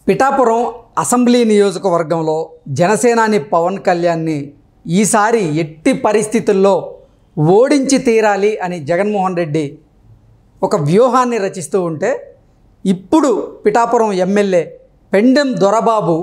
Pithapuram assembly నియోజకవర్గంలో జనసేనాని పవన్ కళ్యాణ్ని ఈసారి ఎట్టి పరిస్థితుల్లో ఓడించి తీరాలి అని జగన్మోహన్ రెడ్డి ఒక వ్యూహాన్ని రచిస్తూ ఉంటే ఇప్పుడు పిఠాపురం ఎమ్మెల్యే పెండెం దొరబాబు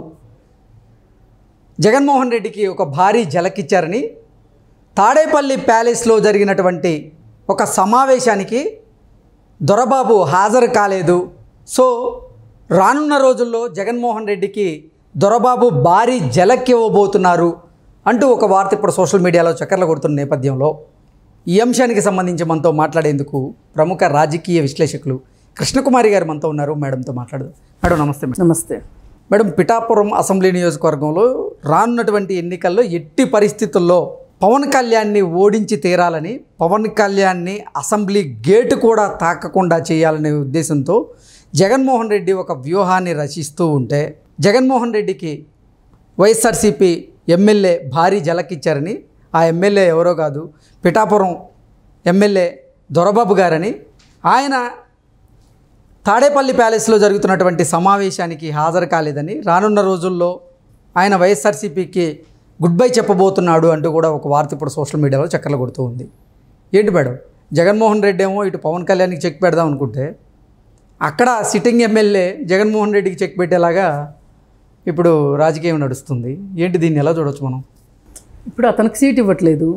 జగన్మోహన్ రెడ్డికి ఒక భారీ జలకిచ్చారని తాడేపల్లి ప్యాలెస్లో జరిగినటువంటి ఒక సమావేశానికి దొరబాబు హాజరు కాలేదు సో రానున్న రోజుల్లో జగన్మోహన్ రెడ్డికి దొరబాబు భారీ జలక్కివ్వబోతున్నారు అంటూ ఒక వార్త ఇప్పుడు సోషల్ మీడియాలో చక్కర్లు కొడుతున్న నేపథ్యంలో ఈ అంశానికి సంబంధించి మనతో మాట్లాడేందుకు ప్రముఖ రాజకీయ విశ్లేషకులు కృష్ణకుమారి గారు మనతో ఉన్నారు మేడంతో మాట్లాడదు మేడం నమస్తే మేడం నమస్తే మేడం పిఠాపురం అసెంబ్లీ నియోజకవర్గంలో రానున్నటువంటి ఎన్నికల్లో ఎట్టి పరిస్థితుల్లో పవన్ కళ్యాణ్ని ఓడించి తీరాలని పవన్ కళ్యాణ్ని అసెంబ్లీ గేటు కూడా తాకకుండా చేయాలనే ఉద్దేశంతో జగన్మోహన్ రెడ్డి ఒక వ్యూహాన్ని రచిస్తూ ఉంటే జగన్మోహన్ రెడ్డికి వైఎస్ఆర్సీపీ ఎమ్మెల్యే భారీ జలకిచ్చారని ఆ ఎమ్మెల్యే ఎవరో కాదు పిఠాపురం ఎమ్మెల్యే దొరబాబు గారని ఆయన తాడేపల్లి ప్యాలెస్లో జరుగుతున్నటువంటి సమావేశానికి హాజరు కాలేదని రానున్న రోజుల్లో ఆయన వైఎస్ఆర్సీపీకి గుడ్ బై చెప్పబోతున్నాడు అంటూ కూడా ఒక వార్త ఇప్పుడు సోషల్ మీడియాలో చక్కర్లు కొడుతూ ఉంది ఏంటి మేడం జగన్మోహన్ రెడ్డి ఏమో ఇటు పవన్ కళ్యాణ్కి చెక్ పెడదాం అనుకుంటే అక్కడ సిట్టింగ్ ఎమ్మెల్యే జగన్మోహన్ రెడ్డికి చెక్ పెట్టేలాగా ఇప్పుడు రాజకీయం నడుస్తుంది ఏంటి దీన్ని ఎలా చూడొచ్చు మనం ఇప్పుడు అతనికి సీట్ ఇవ్వట్లేదు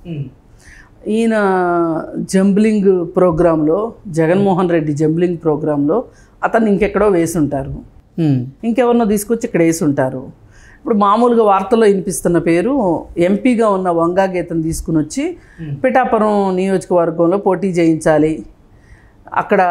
ఈయన జంబ్లింగ్ ప్రోగ్రాంలో జగన్మోహన్ రెడ్డి జంబ్లింగ్ ప్రోగ్రాంలో అతన్ని ఇంకెక్కడో వేసి ఉంటారు ఉమ్, ఇంకెవరినో తీసుకొచ్చి ఇక్కడ వేసి ఉంటారు ఇప్పుడు మామూలుగా వార్తల్లో వినిపిస్తున్న పేరు ఎంపీగా ఉన్న వంగా గీతను తీసుకుని వచ్చి పిఠాపురం నియోజకవర్గంలో పోటీ చేయించాలి అక్కడ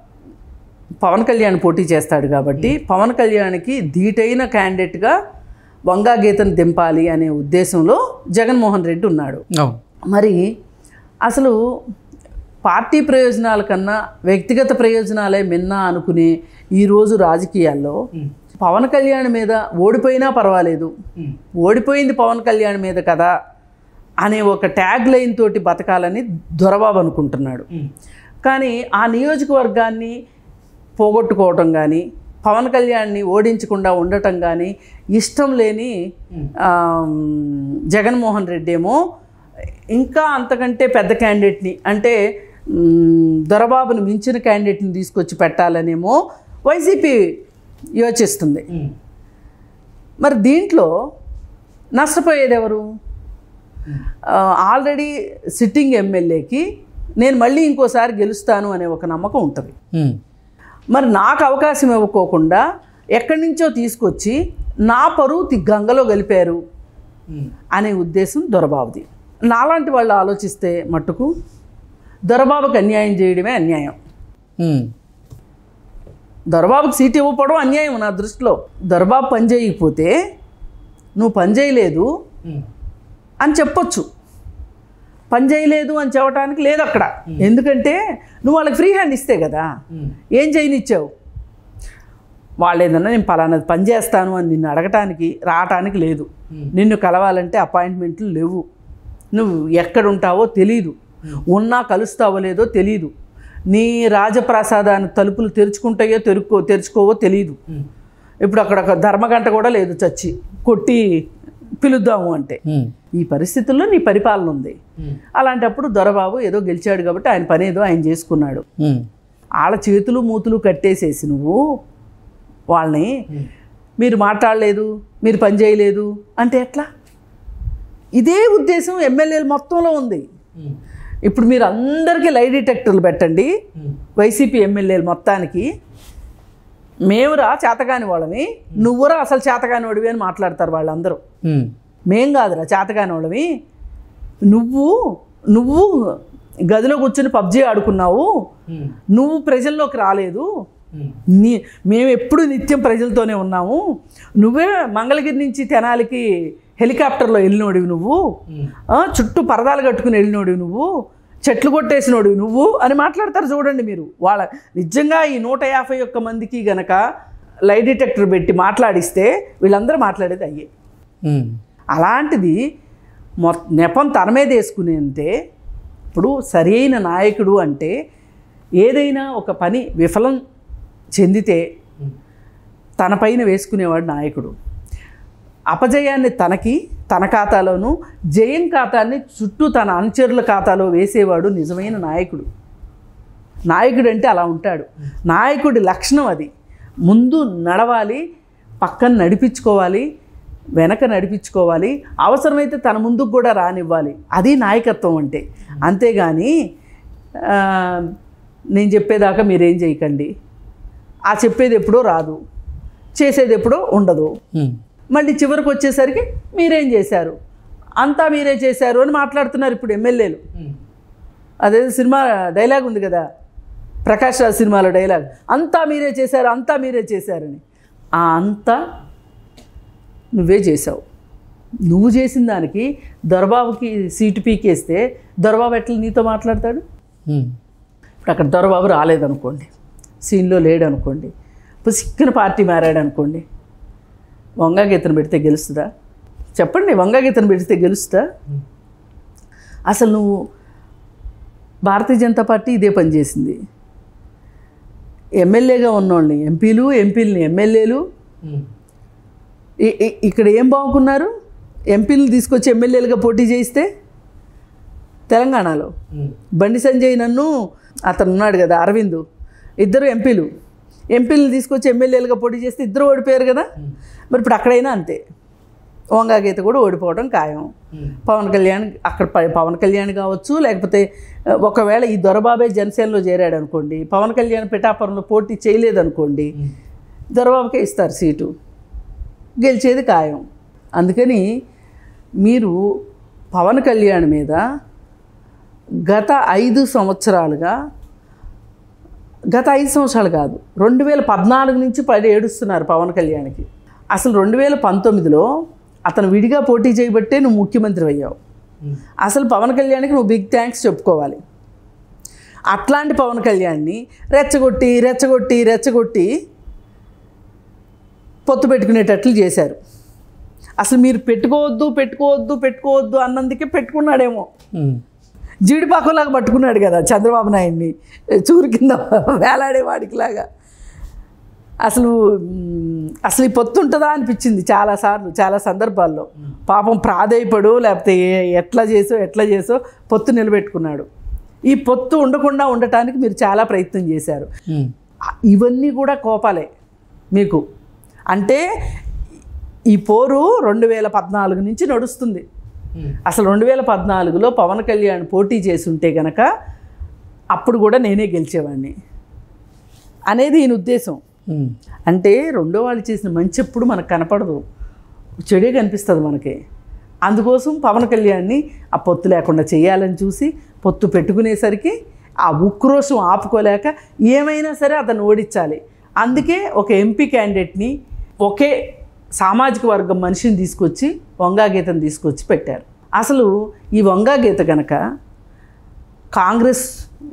పవన్ కళ్యాణ్ పోటీ చేస్తాడు కాబట్టి పవన్ కళ్యాణ్కి ధీటైన క్యాండిడేట్గా వంగా గీతను దింపాలి అనే ఉద్దేశంలో జగన్మోహన్ రెడ్డి ఉన్నాడు అవును మరి అసలు పార్టీ ప్రయోజనాల కన్నా వ్యక్తిగత ప్రయోజనాలే మిన్నా అనుకునే ఈరోజు రాజకీయాల్లో పవన్ కళ్యాణ్ మీద ఓడిపోయినా పర్వాలేదు ఓడిపోయింది పవన్ కళ్యాణ్ మీద కదా అనే ఒక ట్యాగ్ లైన్ తోటి బతకాలని దొరబాబు అనుకుంటున్నాడు కానీ ఆ నియోజకవర్గాన్ని పోగొట్టుకోవటం కానీ పవన్ కళ్యాణ్ని ఓడించకుండా ఉండటం కానీ ఇష్టం లేని ఆ, జగన్మోహన్ రెడ్డి ఏమో ఇంకా అంతకంటే పెద్ద క్యాండిడేట్ని అంటే మ్, దొరబాబుని మించిన క్యాండిడేట్ని తీసుకొచ్చి పెట్టాలనేమో వైసీపీ యోచిస్తుంది మరి దీంట్లో నష్టపోయేది ఎవరు ఆ, ఆల్రెడీ సిట్టింగ్ ఎమ్మెల్యేకి నేను మళ్ళీ ఇంకోసారి గెలుస్తాను అనే ఒక నమ్మకం ఉంటుంది ఉమ్, మరి నాకు అవకాశం ఇవ్వకోకుండా ఎక్కడి నుంచో తీసుకొచ్చి నా పరువు తి- గంగలో గలిపారు అనే ఉద్దేశం దొరబాబుది నాలాంటి వాళ్ళు ఆలోచిస్తే మట్టుకు దొరబాబుకి అన్యాయం చేయడమే అన్యాయం ఉమ్, దొరబాబుకి సీట్ ఇవ్వకపోవడం అన్యాయం నా దృష్టిలో దొరబాబు పని చేయకపోతే నువ్వు పని చేయలేదు అని చెప్పొచ్చు పని చేయలేదు అని చెప్పడానికి లేదు అక్కడ ఎందుకంటే నువ్వు వాళ్ళకి ఫ్రీ హ్యాండ్ ఇస్తే కదా ఏం చేయనిచ్చావు వాళ్ళు ఏదన్నా నేను పలానాది పని చేస్తాను అని నిన్ను అడగటానికి రావటానికి లేదు నిన్ను కలవాలంటే అపాయింట్మెంట్లు లేవు నువ్వు ఎక్కడ ఉంటావో తెలీదు ఉన్నా కలుస్తావో లేదో తెలీదు నీ రాజప్రసాదాన్ని తలుపులు తెరుచుకుంటాయో తెరుక్కో తెరుచుకోవో తెలీదు ఇప్పుడు అక్కడ ఒక ధర్మగంట కూడా లేదు చచ్చి కొట్టి పిలుద్దాము అంటే ఉమ్, ఈ పరిస్థితుల్లో నీ పరిపాలన ఉంది అలాంటప్పుడు దొరబాబు ఏదో గెలిచాడు కాబట్టి ఆయన పని ఏదో ఆయన చేసుకున్నాడు ఉమ్, వాళ్ళ చేతులు మూతులు కట్టేసేసి నువ్వు వాళ్ళని మీరు మాట్లాడలేదు మీరు పని చేయలేదు అంటే ఎట్లా ఇదే ఉద్దేశం ఎమ్మెల్యేలు మొత్తంలో ఉంది ఇప్పుడు మీరు అందరికీ లై డిటెక్టర్లు పెట్టండి వైసీపీ ఎమ్మెల్యేలు మొత్తానికి మేమురా చేతగాని వాళ్ళమి నువ్వురా అసలు చేతగాని వాడివి అని మాట్లాడతారు వాళ్ళందరూ ఉమ్, మేం కాదురా చేతగాని వాళ్ళమి నువ్వు నువ్వు గదిలో కూర్చొని పబ్జీ ఆడుకున్నావు నువ్వు ప్రజల్లోకి రాలేదు నీ మేము ఎప్పుడు నిత్యం ప్రజలతోనే ఉన్నాము నువ్వే మంగళగిరి నుంచి తెనాలికి హెలికాప్టర్లో వెళ్ళినోడివి నువ్వు ఆ, చుట్టూ పరదాలు కట్టుకుని వెళ్ళినోడివి నువ్వు చెట్లు కొట్టేసినోడివి నువ్వు అని మాట్లాడతారు చూడండి మీరు వాళ్ళ నిజంగా ఈ నూట యాభై ఒక్క మందికి గనక లై డిటెక్టర్ పెట్టి మాట్లాడిస్తే వీళ్ళందరూ మాట్లాడేది అయ్యే ఉమ్, అలాంటిది మొ నెపం తన మీద వేసుకునేంతే ఇప్పుడు సరైన నాయకుడు అంటే ఏదైనా ఒక పని విఫలం చెందితే తన పైన వేసుకునేవాడు నాయకుడు అపజయాన్ని తనకి తన ఖాతాలోను జయం ఖాతాన్ని చుట్టూ తన అనుచరుల ఖాతాలో వేసేవాడు నిజమైన నాయకుడు నాయకుడు అంటే అలా ఉంటాడు నాయకుడి లక్షణం అది ముందు నడవాలి పక్కన నడిపించుకోవాలి వెనక నడిపించుకోవాలి అవసరమైతే తన ముందుకు కూడా రానివ్వాలి అది నాయకత్వం అంటే అంతేగాని ఆ, నేను చెప్పేదాకా మీరేం చేయకండి ఆ చెప్పేది ఎప్పుడో రాదు చేసేది ఎప్పుడో ఉండదు ఉమ్. మళ్ళీ చివరికి వచ్చేసరికి మీరేం చేశారు అంతా మీరే చేశారు అని మాట్లాడుతున్నారు ఇప్పుడు ఎమ్మెల్యేలు అదే సినిమా డైలాగ్ ఉంది కదా ప్రకాష్ రాజ్ సినిమాలో డైలాగ్ అంతా మీరే చేశారు అంతా మీరే చేశారని ఆ అంతా నువ్వే చేసావు నువ్వు చేసిన దానికి దొరబాబుకి సీటు పీకేస్తే దొరబాబు ఎట్లా నీతో మాట్లాడతాడు ఉమ్. ఇప్పుడు అక్కడ దొరబాబు రాలేదనుకోండి సీన్లో లేడనుకోండి ఇప్పుడు సిక్కిన పార్టీ మారాడు అనుకోండి వంగా గీతను పెడితే గెలుస్తుందా చెప్పండి వంగా గీతను పెడితే గెలుస్తుందా అసలు నువ్వు భారతీయ జనతా పార్టీ ఇదే పని చేసింది ఎమ్మెల్యేగా ఉన్నోళ్ళని ఎంపీలు ఎంపీలని ఎమ్మెల్యేలు ఉమ్. ఇ- ఇ- ఇక్కడ ఏం బాగుకున్నారు ఎంపీలను తీసుకొచ్చి ఎమ్మెల్యేలుగా పోటీ చేయిస్తే తెలంగాణలో ఉమ్. బండి సంజయ్ నన్ను అతను ఉన్నాడు కదా అరవింద్ ఇద్దరు ఎంపీలు ఎంపీలను తీసుకొచ్చి ఎమ్మెల్యేలుగా పోటీ చేస్తే ఇద్దరు ఓడిపోయారు కదా మరి ఇప్పుడు అక్కడైనా అంతే వంగా గీత కూడా ఓడిపోవడం ఖాయం ఉమ్. పవన్ కళ్యాణ్ అక్కడ ప- పవన్ కళ్యాణ్ కావచ్చు లేకపోతే ఆ, ఒకవేళ ఈ దొరబాబే జనసేనలో చేరాడు అనుకోండి పవన్ కళ్యాణ్ పిఠాపురంలో పోటీ చేయలేదనుకోండి దొరబాబుకే ఇస్తారు సీటు గెలిచేది ఖాయం అందుకని మీరు పవన్ కళ్యాణ్ మీద గత ఐదు సంవత్సరాలుగా గత ఐదు సంవత్సరాలు కాదు రెండు వేల పద్నాలుగు నుంచి పడి ఏడుస్తున్నారు పవన్ కళ్యాణ్కి అసలు రెండు వేల పంతొమ్మిదిలో అతను విడిగా పోటీ చేయబట్టే నువ్వు ముఖ్యమంత్రి అయ్యావు ఉమ్. అసలు పవన్ కళ్యాణ్కి నువ్వు బిగ్ థ్యాంక్స్ చెప్పుకోవాలి అట్లాంటి పవన్ కళ్యాణ్ని రెచ్చగొట్టి రెచ్చగొట్టి రెచ్చగొట్టి పొత్తు పెట్టుకునేటట్లు చేశారు అసలు మీరు పెట్టుకోవద్దు పెట్టుకోవద్దు పెట్టుకోవద్దు అన్నందుకే పెట్టుకున్నాడేమో ఉమ్. జీడిపాకంలాగా పట్టుకున్నాడు కదా చంద్రబాబు నాయుడిని చూరు కింద వేలాడేవాడికి లాగా అసలు మ్, అసలు ఈ పొత్తు ఉంటుందా అనిపించింది చాలాసార్లు చాలా సందర్భాల్లో పాపం ప్రాధేయపడు లేకపోతే ఏ- ఎట్లా చేసో ఎట్లా చేసో పొత్తు నిలబెట్టుకున్నాడు ఈ పొత్తు ఉండకుండా ఉండటానికి మీరు చాలా ప్రయత్నం చేశారు ఉమ్. ఇవన్నీ కూడా కోపాలే మీకు అంటే ఈ పోరు రెండు వేల పద్నాలుగు నుంచి నడుస్తుంది ఉమ్. అసలు రెండు వేల పద్నాలుగులో పవన్ కళ్యాణ్ పోటీ చేసి ఉంటే గనక అప్పుడు కూడా నేనే గెలిచేవాడిని అనేది ఈయన ఉద్దేశం ఉమ్. అంటే రెండో వాళ్ళు చేసిన మంచి ఎప్పుడు మనకు కనపడదు చెడే కనిపిస్తుంది మనకి అందుకోసం పవన్ కళ్యాణ్ని ఆ పొత్తు లేకుండా చేయాలని చూసి పొత్తు పెట్టుకునేసరికి ఆ ఉక్రోషం ఆపుకోలేక ఏమైనా సరే అతను ఓడించాలి అందుకే ఒక ఎంపీ క్యాండిడేట్ని ఒకే సామాజిక వర్గం మనిషిని తీసుకొచ్చి వంగా గీతను తీసుకొచ్చి పెట్టారు అసలు ఈ వంగా గీత కనుక కాంగ్రెస్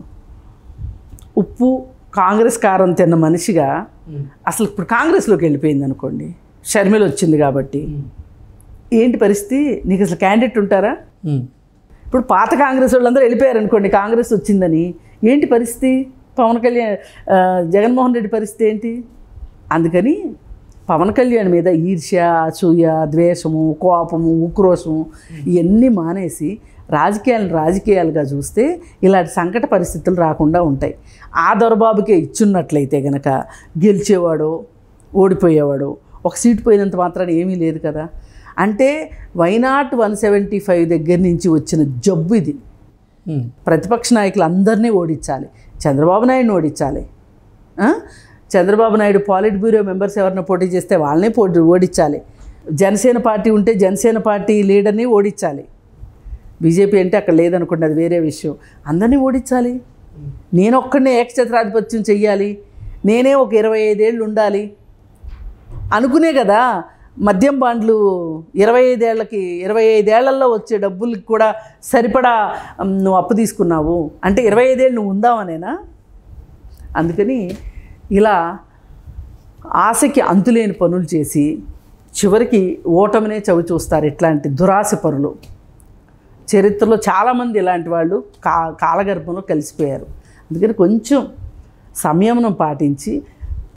ఉప్పు కాంగ్రెస్ కారం తిన్న మనిషిగా ఉమ్. అసలు ఇప్పుడు కాంగ్రెస్లోకి వెళ్ళిపోయింది అనుకోండి షర్మిల వచ్చింది కాబట్టి ఉమ్. ఏంటి పరిస్థితి నీకు అసలు క్యాండిడేట్ ఉంటారా ఉమ్. ఇప్పుడు పాత కాంగ్రెస్ వాళ్ళందరూ వెళ్ళిపోయారు అనుకోండి కాంగ్రెస్ వచ్చిందని ఏంటి పరిస్థితి పవన్ కళ్యాణ్ ఆ, జగన్మోహన్ రెడ్డి పరిస్థితి ఏంటి అందుకని పవన్ కళ్యాణ్ మీద ఈర్ష్య అసూయ ద్వేషము కోపము ఉక్రోషము ఇవన్నీ మానేసి రాజకీయాలను రాజకీయాలుగా చూస్తే ఇలాంటి సంకట పరిస్థితులు రాకుండా ఉంటాయి ఆ దొరబాబుకే ఇచ్చున్నట్లయితే గనక గెలిచేవాడో ఓడిపోయేవాడో ఒక సీటు పోయినంత మాత్రాన ఏమీ లేదు కదా అంటే వైనాట్ వన్ సెవెంటీ ఫైవ్ దగ్గర నుంచి వచ్చిన జబ్బు ఇది ఉమ్. ప్రతిపక్ష నాయకులు అందరినీ ఓడించాలి చంద్రబాబు నాయుడుని ఓడించాలి ఆ? Chandrababu Naidu politburo members ఎవరిని పోటీ చేస్తే వాళ్ళనే పోటీ ఓడించాలి జనసేన పార్టీ ఉంటే జనసేన పార్టీ లీడర్ని ఓడించాలి బీజేపీ అంటే అక్కడ లేదనుకోండి అది వేరే విషయం అందరినీ ఓడించాలి నేను ఒక్కడినే ఏకఛత్రాధిపత్యం చెయ్యాలి నేనే ఒక ఇరవై ఐదేళ్ళు ఉండాలి అనుకునే కదా మద్యం బాండ్లు ఇరవై ఐదేళ్లకి ఇరవై ఐదేళ్లలో వచ్చే డబ్బులకి కూడా సరిపడా ఉమ్, నువ్వు అప్పు తీసుకున్నావు అంటే ఇరవై ఐదేళ్ళు నువ్వు ఉందామనేనా అందుకని ఇలా ఆశకి అంతులేని పనులు చేసి చివరికి ఓటమినే చవి చూస్తారు ఇట్లాంటి దురాశ పరులు చరిత్రలో చాలామంది ఇలాంటి వాళ్ళు కా కాలగర్భంలో కలిసిపోయారు అందుకని కొంచెం సంయమనం పాటించి